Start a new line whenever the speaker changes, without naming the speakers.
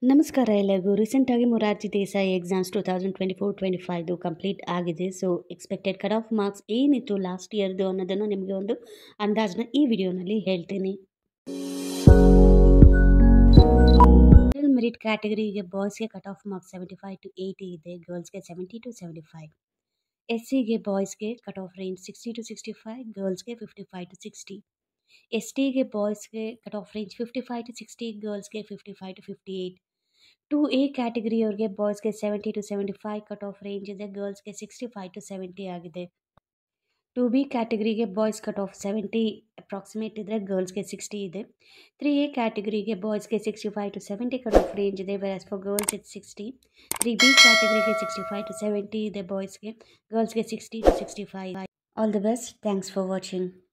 ನಮಸ್ಕಾರ ಎಲ್ಲರಿಗೂ ರೀಸೆಂಟಾಗಿ Morarji Desai exams two thousand twenty four twenty ಫೈವ್ದು ಕಂಪ್ಲೀಟ್ ಆಗಿದೆ so expected cut off marks ಏನಿತ್ತು ಲಾಸ್ಟ್ ಇಯರ್ದು ಅನ್ನೋದನ್ನು ನಿಮಗೆ ಒಂದು ಅಂದಾಜನ್ನ ಈ ವಿಡಿಯೋನಲ್ಲಿ ಹೇಳ್ತೀನಿ ಮೆರಿಟ್ ಕ್ಯಾಟಗರಿಗೆ ಬಾಯ್ಸ್ಗೆ cut off marks seventy five to eighty ಇದೆ ಗರ್ಲ್ಸ್ಗೆ seventy to seventy five S ಸಿಗೆ ಬಾಯ್ಸ್ಗೆ cut off range sixty to sixty five ಗರ್ಲ್ಸ್ಗೆ fifty five to sixty S ಟಿಗೆ ಬಾಯ್ಸ್ಗೆ cut off range fifty five to sixty ಗರ್ಲ್ಸ್ಗೆ fifty five to fifty eight two A ಕ್ಯಾಟಗರಿಯವ್ರಿಗೆ ಬಾಯ್ಸ್ಗೆ seventy to seventy five cut off range ಇದೆ ಗರ್ಲ್ಸ್ಗೆ sixty five to seventy ಆಗಿದೆ two B ಕ್ಯಾಟಗರಿಗೆ boys cut off seventy approximate ಇದ್ದರೆ ಗರ್ಲ್ಸ್ಗೆ sixty ಇದೆ three A ಕ್ಯಾಟಗರಿಗೆ ಬಾಯ್ಸ್ಗೆ sixty five to seventy cut off range ಇದೆ versus for girls it's sixty three B ಕ್ಯಾಟಗರಿಗೆ ಸಿಕ್ಸ್ಟಿ ಫೈವ್ ಟು ಸೆವೆಂಟಿ ಇದೆ ಬಾಯ್ಸ್ಗೆ ಗರ್ಲ್ಸ್ಗೆ sixty to sixty five all the best thanks for watching